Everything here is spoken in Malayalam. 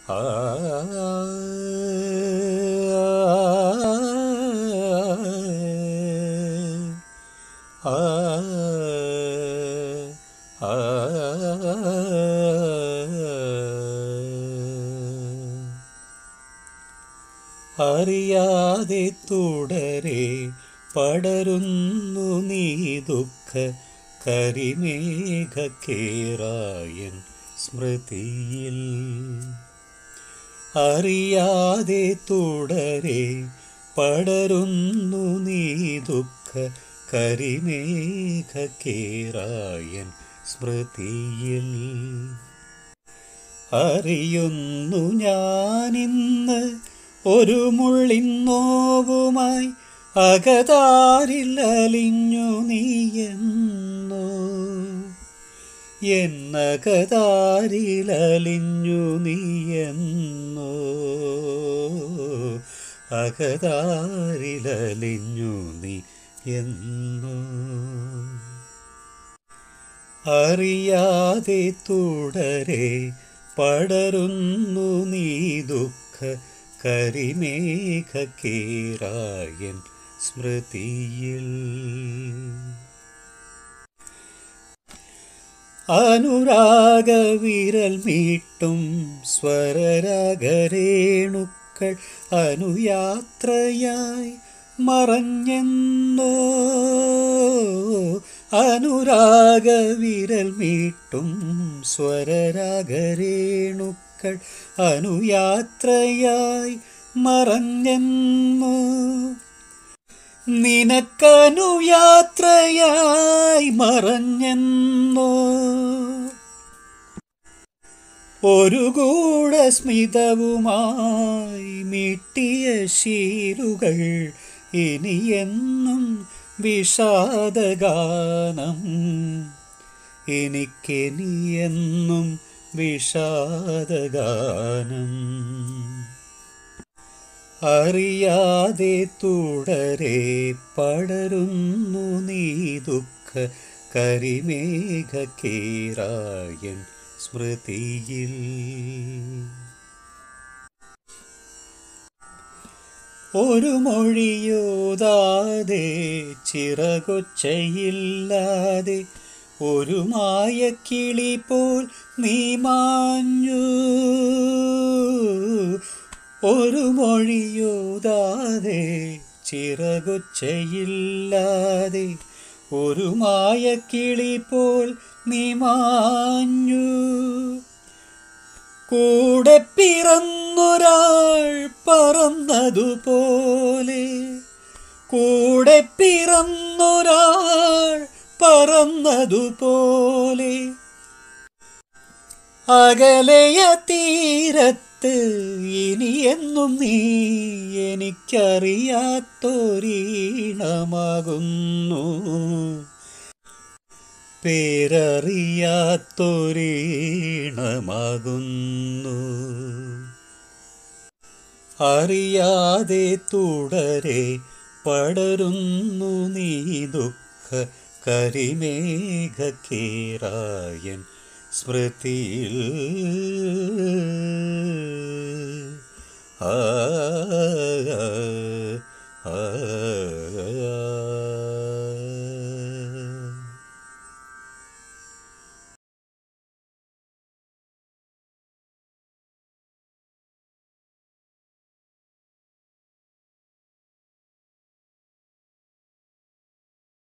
ആ ആ അറിയാതെ തുടരെ പടരുന്നു നീ ദുഃഖ കരിമേഘക്കേറായൻ സ്മൃതിയിൽ അറിയാതെ തുടരെ പടരുന്നു നീ ദുഃഖ കരിമേഘക്കേറായൻ സ്മൃതിയിൽ അറിയുന്നു ഞാനിന്ന് ഒരു മുള്ളിന്നോവുമായി അകതാരിൽ അലിഞ്ഞു നീയെന്നു എന്നകതാരിൽ അലിഞ്ഞു നീയെന്നു അകതാരിലലിഞ്ഞു നീ എന്നു അറിയാതെ തുടരെ പടരുന്നു നീ ദുഃഖ കരിമേഘക്കേറായൻ സ്മൃതിയിൽ അനുരാഗ വിരൽ മീട്ടും സ്വരരാഗരേണുക്കൾ അനുയാത്രയായി മറഞ്ഞെന്നോ അനുരാഗ വിരൽ മീട്ടും സ്വരരാഗരേണുക്കൾ അനുയാത്രയായി മറഞ്ഞെന്നോ നിനക്കനുയാത്രയായി മറഞ്ഞെന്നോ ഒരു കൂട സ്മിതവുമായി മീട്ടിയ ശീലുകൾ ഇനിയെന്നും വിഷാദഗാനം എനിക്കെനിയെന്നും വിഷാദഗാനം അറിയാതെ തുടരെ പടരുന്നു നീ ദുഃഖ കരിമേഘക്കേറായൻ സ്മൃതിയിൽ ഒരു മൊഴിയോതാതെ ചിറകൊച്ചയില്ലാതെ ഒരു മായക്കിളി പോൽ നീ മാഞ്ഞു ഒരു മൊഴിയോതാതെ ചിറകൊച്ചയില്ലാതെ ഒരു മായക്കിളി പോൽ നീ മാഞ്ഞു കൂടെ പിറന്നൊരാൾ പറന്നതുപോലെ കൂടെ പിറന്നൊരാൾ പറന്നതുപോലെ അകലയ തീരത്ത് ഇനിയെന്നും നീ എനിക്കറിയാത്തൊരീണമാകുന്നു പേരറിയാത്തൊരീണമാകുന്നു അറിയാതെ തുടരെ പടരുന്നു നീ ദുഃഖ കരിമേഘക്കേറായൻ സ്മൃതിയിൽ